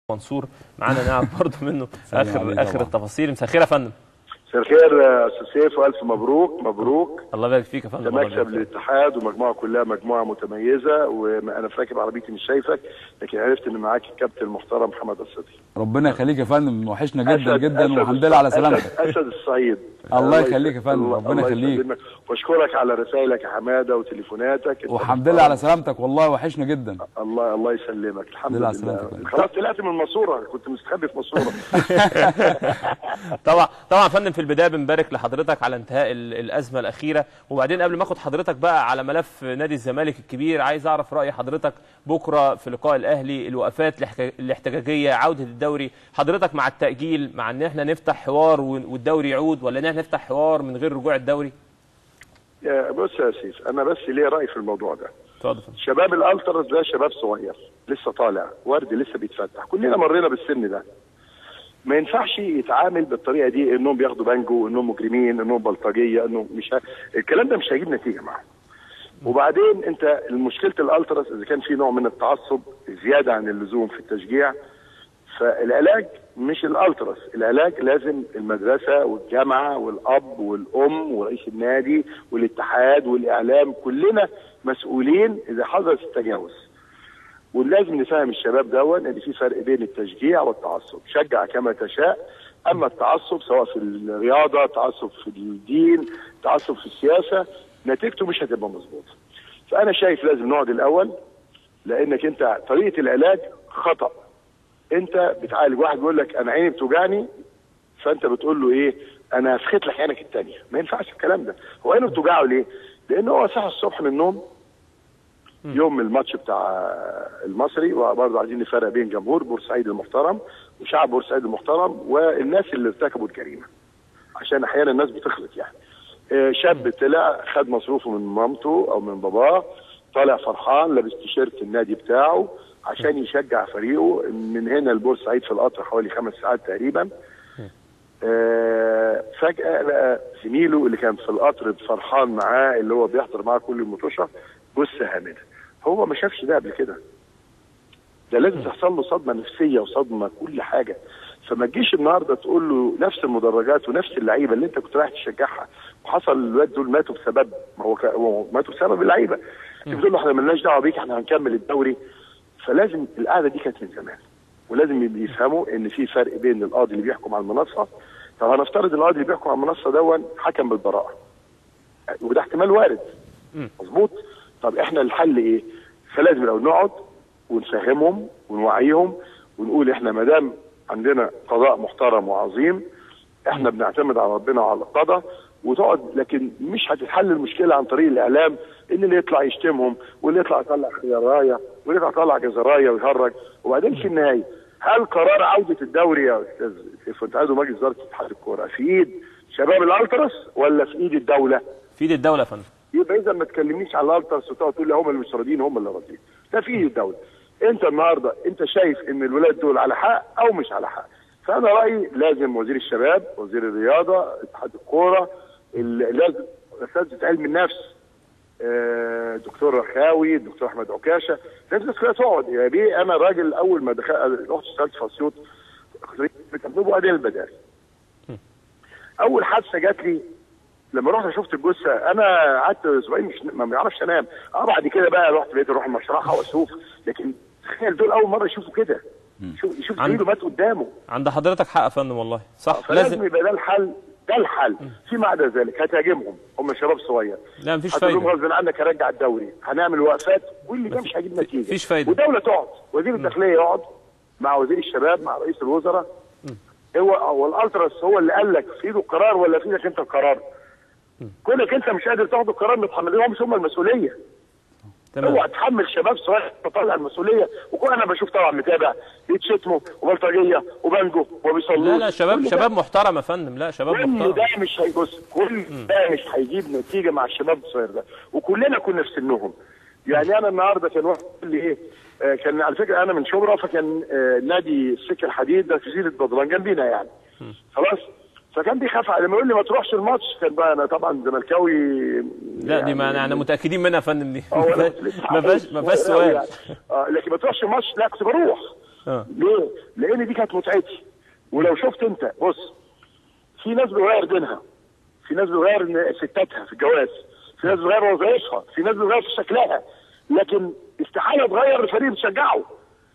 منصور معانا نعرف برضه منه سلام اخر عليك اخر طبعا. التفاصيل مساء الخير يا فندم مساء الخير يا استاذ سيف والف مبروك مبروك الله يبارك فيك يا ده فندم الله مكسب يبارك فيك. للاتحاد ومجموعه كلها مجموعه متميزه وانا في راكب عربيتي مش شايفك لكن عرفت ان معاك الكابتن المحترم محمد الصدقي ربنا يخليك يا فندم وحشنا جدا أسد- جدا أسد والحمد لله على الص- سلامتك أسد, اسد الصعيد الله يخليك يا فندم، الله- ربنا الله يخليك. يسلمك. واشكرك على رسائلك يا حماده وتليفوناتك أنت والحمد لله على سلامتك والله وحشنا جدا الله الله يسلمك الحمد لله على لله سلامتك يا فندم. خلاص طلعت من الماسوره كنت مستخبي في ماسوره طبعا طبعا يا فندم في البدايه بنبارك لحضرتك على انتهاء ال- الازمه الاخيره وبعدين قبل ما اخد حضرتك بقى على ملف نادي الزمالك الكبير عايز اعرف راي حضرتك بكره في لقاء الاهلي الوقفات الاحت- الاحتجاجيه عوده الدوري حضرتك مع التاجيل مع ان احنا نفتح حوار ون- والدوري يعود ولا ان احنا نفتح حوار من غير رجوع الدوري يا بص يا سيف انا بس ليه راي في الموضوع ده اتفضل يا فندم. شباب الالتراس ده شباب صغير لسه طالع ورد لسه بيتفتح كلنا مرينا بالسن ده ما ينفعش يتعامل بالطريقه دي انهم بياخدوا بانجو انهم مجرمين انهم بلطجيه انه مش ه... الكلام ده مش هيجيب نتيجه معاهم وبعدين انت مشكله الالتراس اذا كان في نوع من التعصب زياده عن اللزوم في التشجيع فالعلاج مش الالتراس العلاج لازم المدرسه والجامعه والاب والام ورئيس النادي والاتحاد والاعلام كلنا مسؤولين اذا حدث التجاوز ولازم نفهم الشباب دون ان في فرق بين التشجيع والتعصب شجع كما تشاء اما التعصب سواء في الرياضه تعصب في الدين تعصب في السياسه نتيجته مش هتبقى مظبوطه فانا شايف لازم نقعد الاول لانك انت طريقه العلاج خطا انت بتعالج واحد بيقول لك انا عيني بتوجعني فانت بتقول له ايه انا هفخت لك عينك الثانيه ما ينفعش الكلام ده هو عينه بتوجعه ليه لان هو صحى الصبح من النوم يوم الماتش بتاع المصري وبرضه عايزين نفرق بين جمهور بورسعيد المحترم وشعب بورسعيد المحترم والناس اللي ارتكبوا الجريمه عشان احيانا الناس بتخلط يعني آه، شاب طلع خد مصروفه من مامته او من باباه طالع فرحان لابس تيشيرت النادي بتاعه عشان يشجع فريقه من هنا لبورسعيد في القطر حوالي خمس ساعات تقريبا آه، فجأة لقى زميله اللي كان في القطر فرحان معاه اللي هو بيحضر معاه كل المطوشة جثة هامدة هو ما شافش ده قبل كده ده لازم تحصل له صدمة نفسية وصدمة كل حاجة فما تجيش النهارده تقول له نفس المدرجات ونفس اللعيبه اللي انت كنت رايح تشجعها وحصل الولاد دول ماتوا بسبب ما هو, ك... هو ماتوا بسبب اللعيبه انت بتقول له احنا مالناش دعوه بيك احنا هنكمل الدوري فلازم القعده دي كانت من زمان ولازم يفهموا ان في فرق بين القاضي اللي بيحكم على المنصه طب هنفترض القاضي اللي بيحكم على المنصه دون حكم بالبراءه وده احتمال وارد مظبوط طب احنا الحل ايه فلازم لو نقعد ونفهمهم ونوعيهم ونقول احنا ما دام عندنا قضاء محترم وعظيم احنا بنعتمد على ربنا وعلى القضاء وتقعد لكن مش هتتحل المشكله عن طريق الاعلام ان اللي يطلع يشتمهم واللي يطلع يطلع خيارايه واللي يطلع يطلع جزرايه ويهرج وبعدين في النهايه هل قرار عوده الدوري يا استاذ سيف انت عايزه مجلس اداره اتحاد الكوره في ايد شباب الالتراس ولا في ايد الدوله؟ في ايد الدوله يا فندم يبقى اذا ما تكلمنيش على الالتراس وتقعد تقول لي هم اللي مش راضيين هم اللي راضيين ده في ايد الدوله انت النهارده انت شايف ان الولاد دول على حق او مش على حق فانا رايي لازم وزير الشباب وزير الرياضه اتحاد الكوره ال- لازم اساتذه علم النفس آه، دكتور رخاوي الدكتور احمد عكاشه لازم الناس كلها تقعد يا بيه انا راجل اول ما دخلت رحت اشتغلت في اسيوط بتبنوا اداه البداري اول حادثه جات لي لما رحت شفت الجثه انا قعدت اسبوعين مش ما بعرفش انام اه بعد كده بقى رحت بقيت اروح المشرحه واشوف لكن تخيل دول اول مره يشوفوا كده شوف يشوف عند- زميله مات قدامه عند حضرتك حق يا فندم والله صح فلازم لازم يبقى ده الحل ده الحل فيما عدا ذلك هتهاجمهم هم شباب صغير لا مفيش هتقول لهم فايده غصب عنك هرجع الدوري هنعمل وقفات كل ده مش هيجيب نتيجه مفيش فايدة. والدوله تقعد وزير الداخليه يقعد مع وزير الشباب مع رئيس الوزراء هو هو الالتراس هو اللي قال لك في ايده القرار ولا في ايدك انت القرار كونك انت مش قادر تاخد القرار متحملين هم مش هم المسؤوليه تمام اوعى تحمل شباب صغير تطلع المسؤوليه وكل انا بشوف طبعا متابع بيتشتموا وبلطجيه وبانجو وبيصلوا لا لا شباب شباب محترم يا فندم لا شباب كل محترم ده مش هيبص كل ده مش هيجيب نتيجه مع الشباب الصغير ده وكلنا كنا في سنهم يعني انا النهارده كان واحد يقول لي ايه آه كان على فكره انا من شبرا فكان آه نادي السكه الحديد ده في جزيره بدران جنبينا يعني خلاص فكان بيخاف على لما يقول لي ما تروحش الماتش كان بقى انا طبعا زملكاوي لا دي ما احنا متاكدين منها يا فندم دي اه وأنا كنت لسه ما فيهاش ما فيهاش صغير أوي سؤال يعني. اه لكن ما تروحش الماتش لا كنت بروح اه ليه؟ لان دي كانت متعتي ولو شفت انت بص في ناس بتغير دينها في ناس بتغير ستاتها في الجواز في ناس بتغير وظائفها في ناس بتغير في شكلها لكن استحاله تغير الفريق اللي بتشجعه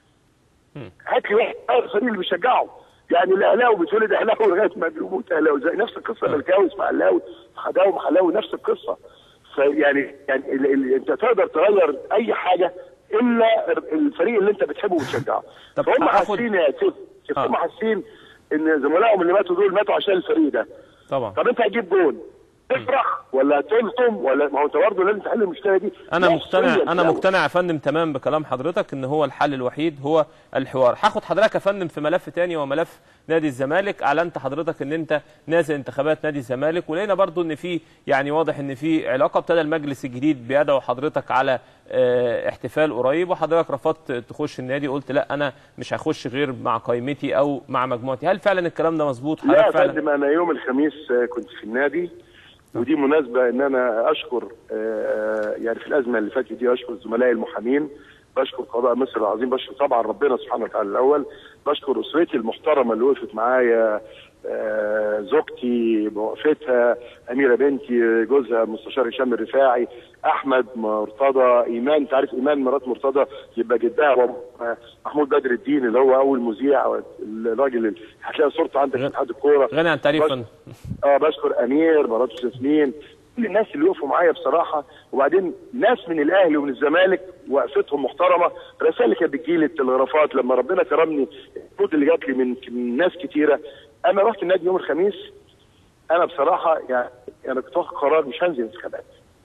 هات لي واحد غير الفريق اللي بيشجعه يعني الاهلاوي بيتولد اهلاوي لغايه ما بيموت اهلاوي زي نفس القصه الالكاوي اسمها اهلاوي حداوي محلاوي نفس القصه فيعني يعني ال ال انت تقدر تغير اي حاجه الا الفريق اللي انت بتحبه وبتشجعه طب فهم هاخد- حاسين يا سيف سيف، آه. هم حاسين ان زملائهم اللي ماتوا دول ماتوا عشان الفريق ده طبعا طب انت هتجيب جون تفرح ولا تلطم ولا ما هو انت برضه لازم تحل المشكله دي انا نفسياً مقتنع انا الأول. مقتنع يا فندم تمام بكلام حضرتك ان هو الحل الوحيد هو الحوار هاخد حضرتك يا فندم في ملف تاني وملف نادي الزمالك اعلنت حضرتك ان انت نازل انتخابات نادي الزمالك ولقينا برضو ان في يعني واضح ان في علاقه ابتدى المجلس الجديد بيدعو حضرتك على اه، احتفال قريب وحضرتك رفضت تخش النادي قلت لا انا مش هخش غير مع قائمتي او مع مجموعتي هل فعلا الكلام ده مظبوط لا يا حضرتك فعلا فندم انا يوم الخميس آه، كنت في النادي ودي مناسبه ان انا اشكر آه، يعني في الازمه اللي فاتت دي اشكر زملائي المحامين بشكر قضاء مصر العظيم بشكر طبعا ربنا سبحانه وتعالى الاول بشكر اسرتي المحترمه اللي وقفت معايا آه، زوجتي بوقفتها اميره بنتي جوزها المستشار هشام الرفاعي احمد مرتضى ايمان انت عارف ايمان مرات مرتضى يبقى جدها وأبوها. محمود بدر الدين اللي هو اول مذيع الراجل اللي هتلاقي صورته عندك في اتحاد الكوره غني عن تعريف بس- فندم اه بشكر امير مرات جاسمين كل الناس اللي وقفوا معايا بصراحه وبعدين ناس من الاهلي ومن الزمالك وقفتهم محترمه رسائل اللي كانت بتجيلي التلغرافات لما ربنا كرمني الكود اللي جات لي من من ناس كتيره انا رحت النادي يوم الخميس انا بصراحه يعني انا كنت واخد قرار مش هنزل انتخابات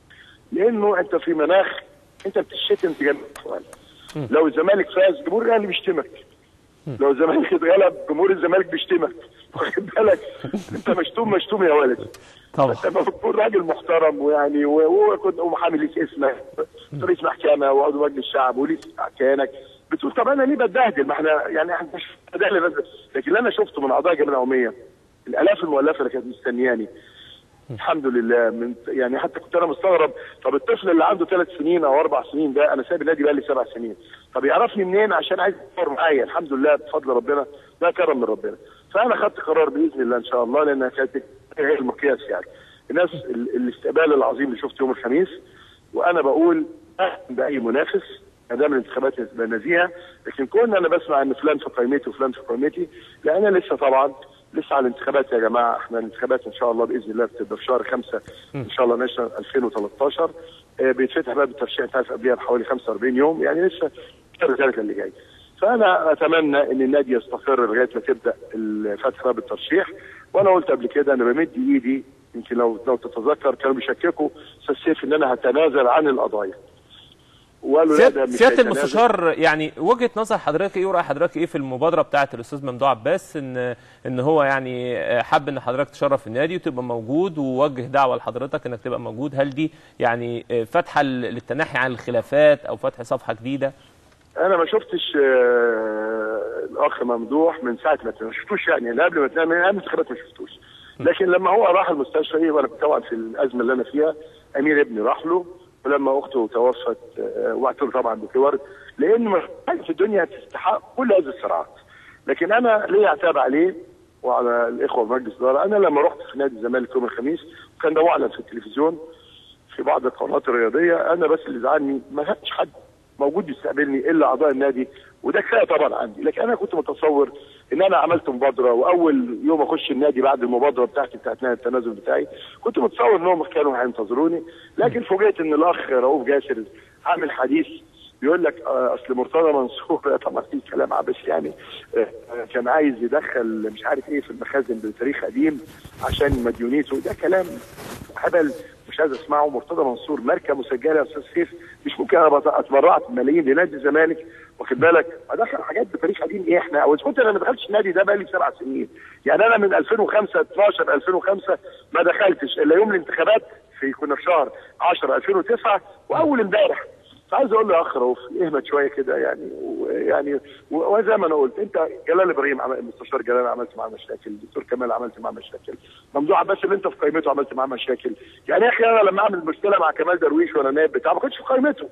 لانه انت في مناخ انت بتشتم في جميع الاحوال لو الزمالك فاز جمهور الاهلي بيشتمك لو الزمالك اتغلب جمهور الزمالك بيشتمك واخد بالك انت مشتوم مشتوم يا ولد طبعا لما بتكون راجل محترم ويعني و- وكنت ومحامي ليك اسمك رئيس محكمه وعضو مجلس الشعب وليك مكانك بتقول طب انا ليه بتبهدل ما احنا يعني احنا مش بتبهدل بس لكن اللي انا شفته من اعضاء الجمعيه العموميه الالاف المؤلفه اللي كانت مستنياني الحمد لله من يعني حتى كنت انا مستغرب طب الطفل اللي عنده ثلاث سنين او اربع سنين ده انا سايب النادي بقالي سبع سنين طب يعرفني منين عشان عايز يصور معايا الحمد لله بفضل ربنا ده كرم من ربنا فانا خدت قرار باذن الله ان شاء الله لانها كانت غير المقياس يعني الناس ال- الاستقبال العظيم اللي شفته يوم الخميس وانا بقول اهلا باي منافس ما دام الانتخابات تبقى نزيهه لكن كون انا بسمع ان فلان في قائمتي وفلان في قائمتي لا انا لسه طبعا لسه على الانتخابات يا جماعه احنا الانتخابات ان شاء الله باذن الله بتبقى في شهر خمسة ان شاء الله نشهر 2013 آه، بيتفتح باب الترشيح انت عارف قبلها بحوالي 45 يوم يعني لسه شهر ثالث اللي جاي فانا اتمنى ان النادي يستقر لغايه ما تبدا ال- فتح باب الترشيح وانا قلت قبل كده انا بمد ايدي يمكن لو لو تتذكر كانوا بيشككوا استاذ سيف ان انا هتنازل عن القضايا وقالوا لا ده سيادة مش سيادة هيتنازل. المستشار يعني وجهة نظر حضرتك ايه ورأي حضرتك ايه في المبادرة بتاعة الأستاذ ممدوح عباس ان ان هو يعني حب ان حضرتك تشرف النادي وتبقى موجود ووجه دعوة لحضرتك انك تبقى موجود هل دي يعني فاتحة للتنحي عن الخلافات او فتح صفحة جديدة؟ انا ما شفتش آه، الاخ ممدوح من ساعه ما ما شفتوش يعني لا قبل ما تنام من قبل الانتخابات ما شفتوش لكن لما هو راح المستشفى ايه وانا كنت طبعا في الازمه اللي انا فيها امير ابني راح له ولما اخته توفت آه، وقعت له طبعا بكور لان ما حاجه في الدنيا تستحق كل هذه الصراعات لكن انا ليه اعتاب عليه وعلى الاخوه في مجلس الاداره انا لما رحت في نادي الزمالك يوم الخميس وكان ده معلن في التلفزيون في بعض القنوات الرياضيه انا بس اللي زعلني ما كانش حد موجود يستقبلني الا اعضاء النادي وده كفايه طبعا عندي لكن انا كنت متصور ان انا عملت مبادره واول يوم اخش النادي بعد المبادره بتاعتي بتاعت نادي التنازل بتاعي كنت متصور انهم كانوا هينتظروني لكن فوجئت ان الاخ رؤوف جاسر عامل حديث بيقول لك آه، اصل مرتضى منصور طبعا في كلام عبث يعني آه، آه، كان عايز يدخل مش عارف ايه في المخازن بتاريخ قديم عشان مديونيته ده كلام هبل مش عايز اسمعه مرتضى منصور ماركه مسجله يا استاذ سيف مش ممكن انا بط- اتبرعت بملايين لنادي الزمالك واخد بالك ادخل حاجات بتاريخ قديم ايه احنا او كنت انا ما دخلتش النادي ده بقالي سبع سنين يعني انا من 2005 12 2005 ما دخلتش الا يوم الانتخابات في كنا في شهر 10 2009 واول امبارح فعايز اقول له يا اخ رؤوف اهمت شويه كده يعني ويعني و- وزي ما انا قلت انت جلال ابراهيم عمل المستشار جلال عملت معاه مشاكل الدكتور كمال عملت معاه مشاكل ممدوح عباس اللي انت في قائمته عملت معاه مشاكل يعني يا اخي انا لما اعمل مشكله مع كمال درويش وانا نائب بتاع ما كنتش في قائمته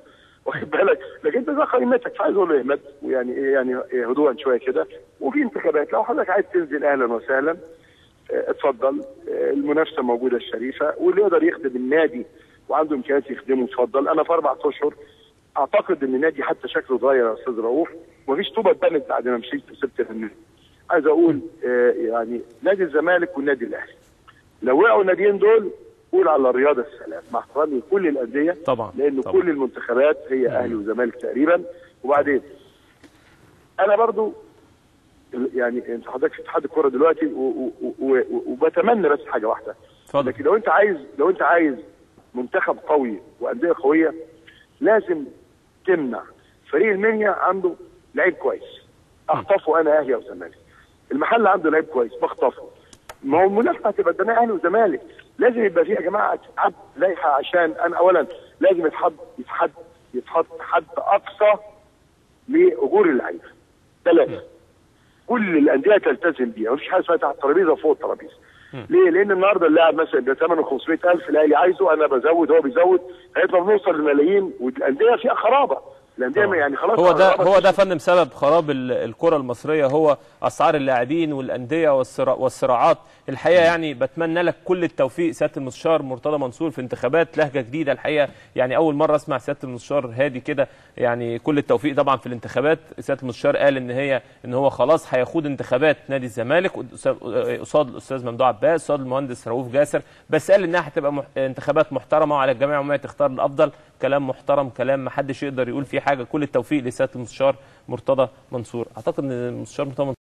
واخد بالك لكن انت ده قيمتك فعايز اقول له اهمد ويعني ايه يعني إيه هدوءا شويه كده وفي انتخابات لو حضرتك عايز تنزل اهلا وسهلا اه، اتفضل اه، المنافسه موجوده الشريفه واللي يقدر يخدم النادي وعنده امكانيات يخدمه اتفضل انا في اربع اشهر اعتقد ان النادي حتى شكله اتغير يا استاذ رؤوف مفيش طوبه اتبنت بعد ما مشيت وسبت النادي عايز اقول اه، يعني نادي الزمالك والنادي الاهلي لو وقعوا الناديين دول قول على الرياضه السلام مع احترامي لكل الانديه طبعا لان طبعا. كل المنتخبات هي اهلي وزمالك تقريبا وبعدين انا برضو يعني انت حضرتك في اتحاد الكوره دلوقتي و- و- و- و- وبتمنى بس حاجه واحده اتفضل لكن لو انت عايز لو انت عايز منتخب قوي وانديه قويه لازم تمنع فريق المنيا عنده لعيب كويس اخطفه انا اهلي او زمالك المحل عنده لعيب كويس بخطفه ما هو المنافسه هتبقى قدام اهلي وزمالك لازم يبقى في يا جماعه عد لائحه عشان انا اولا لازم يتحط يتحط يتحط حد اقصى لاجور اللعيبه ثلاثه كل الانديه تلتزم بيها مفيش حاجه اسمها تحت ترابيزه فوق الترابيزه ليه؟ لان النهارده اللاعب مثلا ده ثمنه 500000 الاهلي عايزه انا بزود هو بيزود هيطلع بنوصل للملايين والانديه فيها خرابه الانديه طبعا. يعني خلاص هو ده خرابة هو ده فندم سبب خراب ال- الكره المصريه هو اسعار اللاعبين والانديه والصراع والصراعات الحقيقه يعني بتمنى لك كل التوفيق سياده المستشار مرتضى منصور في انتخابات لهجه جديده الحقيقه يعني اول مره اسمع سياده المستشار هادي كده يعني كل التوفيق طبعا في الانتخابات سياده المستشار قال ان هي ان هو خلاص هيخوض انتخابات نادي الزمالك قصاد- قصاد الاستاذ ممدوح عباس قصاد المهندس رؤوف جاسر بس قال انها هتبقى مح- انتخابات محترمه وعلى الجميع وما تختار الافضل كلام محترم كلام ما حدش يقدر يقول فيه حاجه كل التوفيق لسياده المستشار مرتضى منصور اعتقد ان المستشار مرتضى